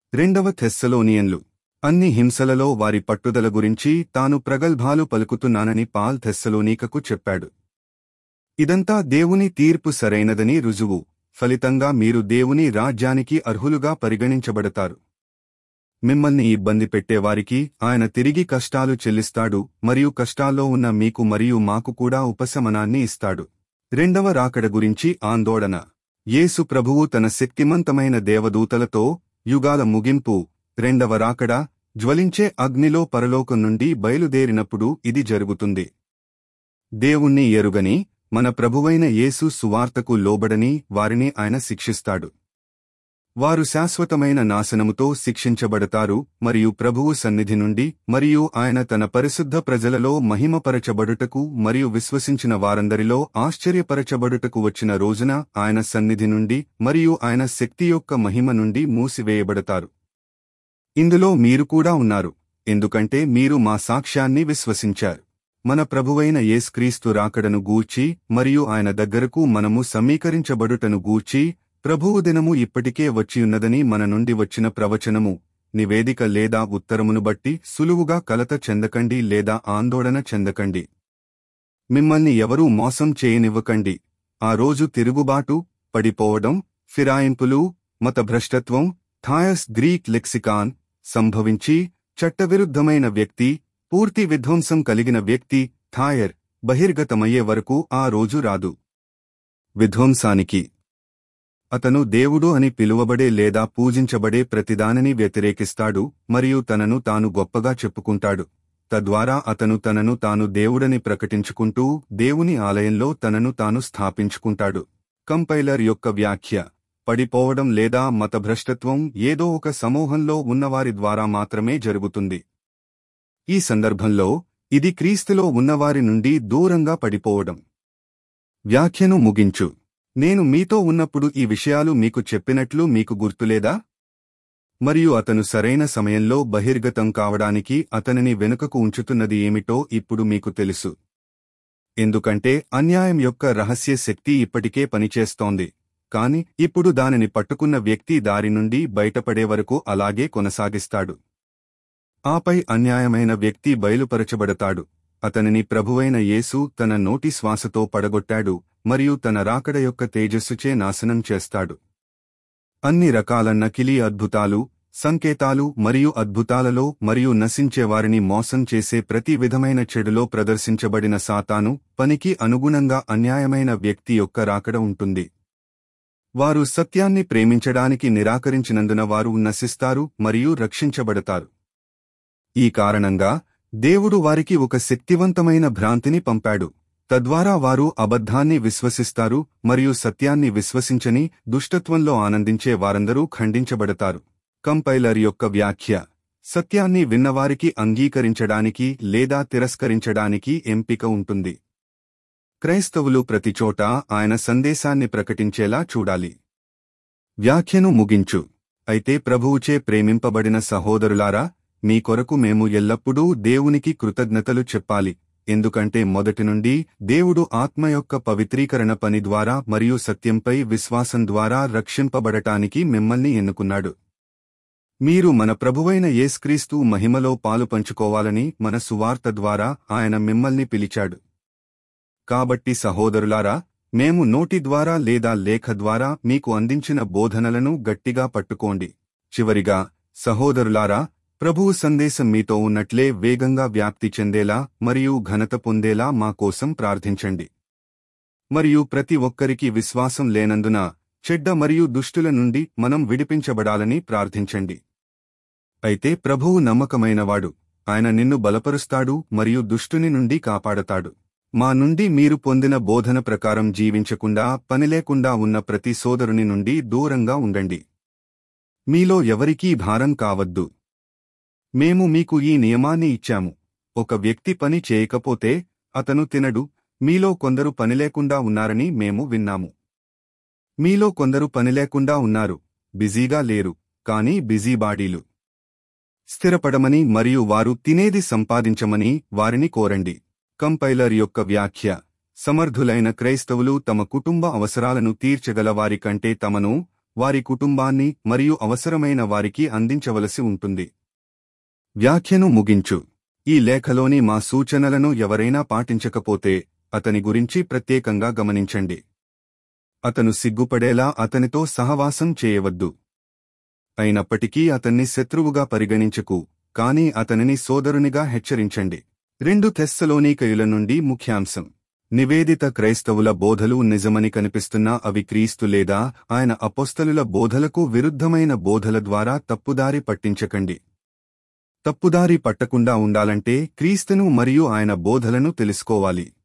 రెండవ థెస్సలోనియన్లు అన్ని హింసలలో వారి పట్టుదల గురించి తాను ప్రగల్భాలు పలుకుతున్నానని పాల్ థెస్సలోనీకకు చెప్పాడు ఇదంతా దేవుని తీర్పు సరైనదని రుజువు ఫలితంగా మీరు దేవుని రాజ్యానికి అర్హులుగా పరిగణించబడతారు మిమ్మల్ని ఇబ్బంది పెట్టేవారికి ఆయన తిరిగి కష్టాలు చెల్లిస్తాడు మరియు కష్టాల్లో ఉన్న మీకు మరియు మాకు కూడా ఉపశమనాన్ని ఇస్తాడు రెండవ రాకడ గురించి ఆందోళన యేసు ప్రభువు తన శక్తిమంతమైన దేవదూతలతో యుగాల ముగింపు రెండవ రాకడ జ్వలించే అగ్నిలో పరలోకం నుండి బయలుదేరినప్పుడు ఇది జరుగుతుంది దేవుణ్ణి ఎరుగని మన ప్రభువైన యేసు సువార్తకు లోబడని వారిని ఆయన శిక్షిస్తాడు వారు శాశ్వతమైన నాశనముతో శిక్షించబడతారు మరియు ప్రభువు సన్నిధి నుండి మరియు ఆయన తన పరిశుద్ధ ప్రజలలో మహిమపరచబడుటకు మరియు విశ్వసించిన వారందరిలో ఆశ్చర్యపరచబడుటకు వచ్చిన రోజున ఆయన సన్నిధి నుండి మరియు ఆయన శక్తి యొక్క మహిమ నుండి మూసివేయబడతారు ఇందులో మీరు కూడా ఉన్నారు ఎందుకంటే మీరు మా సాక్ష్యాన్ని విశ్వసించారు మన ప్రభువైన యేస్క్రీస్తు రాకడను గూర్చి మరియు ఆయన దగ్గరకు మనము సమీకరించబడుటను గూర్చి ప్రభువు దినము ఇప్పటికే వచ్చియున్నదని మన నుండి వచ్చిన ప్రవచనము నివేదిక లేదా ఉత్తరమును బట్టి సులువుగా కలత చెందకండి లేదా ఆందోళన చెందకండి మిమ్మల్ని ఎవరూ మోసం చేయనివ్వకండి ఆ రోజు తిరుగుబాటు పడిపోవడం ఫిరాయింపులు మతభ్రష్టత్వం థాయస్ గ్రీక్ లెక్సికాన్ సంభవించి చట్టవిరుద్ధమైన వ్యక్తి పూర్తి విధ్వంసం కలిగిన వ్యక్తి థాయర్ బహిర్గతమయ్యే వరకు ఆ రోజు రాదు విధ్వంసానికి అతను దేవుడు అని పిలువబడే లేదా పూజించబడే ప్రతిదానిని వ్యతిరేకిస్తాడు మరియు తనను తాను గొప్పగా చెప్పుకుంటాడు తద్వారా అతను తనను తాను దేవుడని ప్రకటించుకుంటూ దేవుని ఆలయంలో తనను తాను స్థాపించుకుంటాడు కంపైలర్ యొక్క వ్యాఖ్య పడిపోవడం లేదా మతభ్రష్టత్వం ఏదో ఒక సమూహంలో ఉన్నవారి ద్వారా మాత్రమే జరుగుతుంది ఈ సందర్భంలో ఇది క్రీస్తులో ఉన్నవారి నుండి దూరంగా పడిపోవడం వ్యాఖ్యను ముగించు నేను మీతో ఉన్నప్పుడు ఈ విషయాలు మీకు చెప్పినట్లు మీకు గుర్తులేదా మరియు అతను సరైన సమయంలో బహిర్గతం కావడానికి అతనిని వెనుకకు ఉంచుతున్నది ఏమిటో ఇప్పుడు మీకు తెలుసు ఎందుకంటే అన్యాయం యొక్క రహస్య శక్తి ఇప్పటికే పనిచేస్తోంది కాని ఇప్పుడు దానిని పట్టుకున్న వ్యక్తి దారి నుండి బయటపడే వరకు అలాగే కొనసాగిస్తాడు ఆపై అన్యాయమైన వ్యక్తి బయలుపరచబడతాడు అతనిని ప్రభువైన యేసు తన నోటి శ్వాసతో పడగొట్టాడు మరియు తన రాకడ యొక్క తేజస్సుచే నాశనం చేస్తాడు అన్ని రకాల నకిలీ అద్భుతాలు సంకేతాలు మరియు అద్భుతాలలో మరియు నశించేవారిని మోసం చేసే ప్రతి విధమైన చెడులో ప్రదర్శించబడిన సాతాను పనికి అనుగుణంగా అన్యాయమైన వ్యక్తి యొక్క రాకడ ఉంటుంది వారు సత్యాన్ని ప్రేమించడానికి నిరాకరించినందున వారు నశిస్తారు మరియు రక్షించబడతారు ఈ కారణంగా దేవుడు వారికి ఒక శక్తివంతమైన భ్రాంతిని పంపాడు తద్వారా వారు అబద్ధాన్ని విశ్వసిస్తారు మరియు సత్యాన్ని విశ్వసించని దుష్టత్వంలో ఆనందించే వారందరూ ఖండించబడతారు కంపైలర్ యొక్క వ్యాఖ్య సత్యాన్ని విన్నవారికి అంగీకరించడానికి లేదా తిరస్కరించడానికి ఎంపిక ఉంటుంది క్రైస్తవులు ప్రతిచోటా ఆయన సందేశాన్ని ప్రకటించేలా చూడాలి వ్యాఖ్యను ముగించు అయితే ప్రభువుచే ప్రేమింపబడిన సహోదరులారా మీ కొరకు మేము ఎల్లప్పుడూ దేవునికి కృతజ్ఞతలు చెప్పాలి ఎందుకంటే మొదటి నుండి దేవుడు ఆత్మ యొక్క పవిత్రీకరణ పని ద్వారా మరియు సత్యంపై విశ్వాసం ద్వారా రక్షింపబడటానికి మిమ్మల్ని ఎన్నుకున్నాడు మీరు మన ప్రభువైన యేస్క్రీస్తు మహిమలో పాలు పంచుకోవాలని మన సువార్త ద్వారా ఆయన మిమ్మల్ని పిలిచాడు కాబట్టి సహోదరులారా మేము నోటి ద్వారా లేదా లేఖ ద్వారా మీకు అందించిన బోధనలను గట్టిగా పట్టుకోండి చివరిగా సహోదరులారా ప్రభువు సందేశం మీతో ఉన్నట్లే వేగంగా వ్యాప్తి చెందేలా మరియు ఘనత పొందేలా మా కోసం ప్రార్థించండి మరియు ప్రతి ఒక్కరికి విశ్వాసం లేనందున చెడ్డ మరియు దుష్టుల నుండి మనం విడిపించబడాలని ప్రార్థించండి అయితే ప్రభువు నమ్మకమైనవాడు ఆయన నిన్ను బలపరుస్తాడు మరియు దుష్టుని నుండి కాపాడతాడు మా నుండి మీరు పొందిన బోధన ప్రకారం జీవించకుండా పనిలేకుండా ఉన్న ప్రతి సోదరుని నుండి దూరంగా ఉండండి మీలో ఎవరికీ భారం కావద్దు మేము మీకు ఈ నియమాన్ని ఇచ్చాము ఒక వ్యక్తి పని చేయకపోతే అతను తినడు మీలో కొందరు పనిలేకుండా ఉన్నారని మేము విన్నాము మీలో కొందరు పనిలేకుండా ఉన్నారు బిజీగా లేరు కానీ బిజీ బాడీలు స్థిరపడమని మరియు వారు తినేది సంపాదించమని వారిని కోరండి కంపైలర్ యొక్క వ్యాఖ్య సమర్థులైన క్రైస్తవులు తమ కుటుంబ అవసరాలను తీర్చగల వారి కంటే తమను వారి కుటుంబాన్ని మరియు అవసరమైన వారికి అందించవలసి ఉంటుంది వ్యాఖ్యను ముగించు ఈ లేఖలోని మా సూచనలను ఎవరైనా పాటించకపోతే అతని గురించి ప్రత్యేకంగా గమనించండి అతను సిగ్గుపడేలా అతనితో సహవాసం చేయవద్దు అయినప్పటికీ అతన్ని శత్రువుగా పరిగణించకు కాని అతనిని సోదరునిగా హెచ్చరించండి రెండు తెస్సలోనీకయుల నుండి ముఖ్యాంశం నివేదిత క్రైస్తవుల బోధలు నిజమని కనిపిస్తున్నా అవి క్రీస్తు లేదా ఆయన అపోస్తలుల బోధలకు విరుద్ధమైన బోధల ద్వారా తప్పుదారి పట్టించకండి తప్పుదారి పట్టకుండా ఉండాలంటే క్రీస్తును మరియు ఆయన బోధలను తెలుసుకోవాలి